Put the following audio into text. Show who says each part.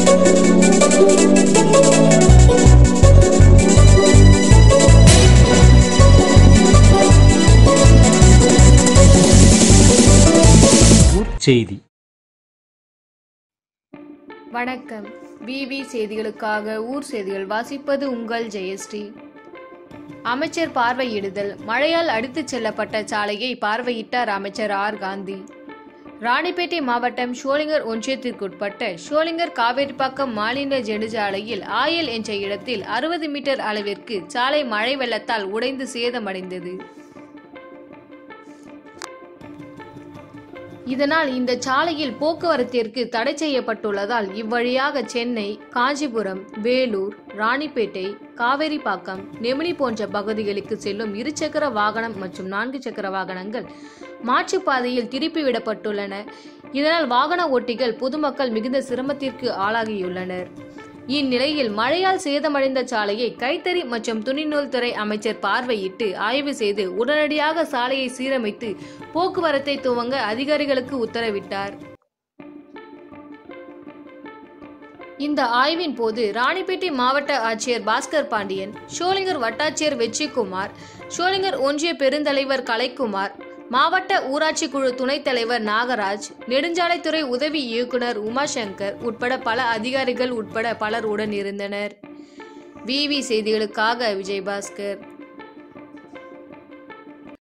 Speaker 1: செய்தி
Speaker 2: வணக்கம் விவி செய்திகளுக்காக ஊர் செய்திகள் வாசிப்பது உங்கள் ஜெயஸ்ரீ அமைச்சர் பார்வையிடுதல் மழையால் அடித்துச் செல்லப்பட்ட சாலையை பார்வையிட்டார் அமைச்சர் ஆர் காந்தி ராணிப்பேட்டை மாவட்டம் ஷோலிங்கர் ஒன்றியத்திற்குட்பட்ட ஷோலிங்கர் காவேரிப்பாக்கம் மாலிந்த நெடுஞ்சாலையில் ஆயல் என்ற இடத்தில் அறுபது மீட்டர் அளவிற்கு சாலை மழை வெள்ளத்தால் உடைந்து சேதமடைந்தது இதனால் இந்த சாலையில் போக்குவரத்திற்கு தடை செய்யப்பட்டுள்ளதால் இவ்வழியாக சென்னை காஞ்சிபுரம் வேலூர் ராணிப்பேட்டை காவேரிப்பாக்கம் நெமிலி போன்ற பகுதிகளுக்கு செல்லும் இருசக்கர வாகனம் மற்றும் நான்கு சக்கர வாகனங்கள் மாற்றுப்பாதையில் திருப்பி விடப்பட்டுள்ளன இதனால் வாகன ஓட்டிகள் பொதுமக்கள் மிகுந்த சிரமத்திற்கு ஆளாகியுள்ளனர் இந்நிலையில் மழையால் சேதமடைந்த சாலையை கைத்தறி மற்றும் துணிநூல் துறை அமைச்சர் பார்வையிட்டு ஆய்வு செய்து உடனடியாக சாலையை சீரமைத்து போக்குவரத்தை துவங்க அதிகாரிகளுக்கு உத்தரவிட்டார் இந்த ஆய்வின் போது ராணிப்பேட்டை மாவட்ட ஆட்சியர் பாஸ்கர் பாண்டியன் ஷோலிங்கர் வட்டாட்சியர் வெற்றிக்குமார் ஷோலிங்கர் ஒன்றிய பெருந்தலைவர் கலைக்குமார் மாவட்ட ஊராட்சி குழு துணைத் தலைவர் நாகராஜ் நெடுஞ்சாலைத்துறை உதவி இயக்குனர் உமாசங்கர் உட்பட பல அதிகாரிகள் உட்பட பலர் உடன் இருந்தனர் விவி செய்திகளுக்காக விஜயபாஸ்கர்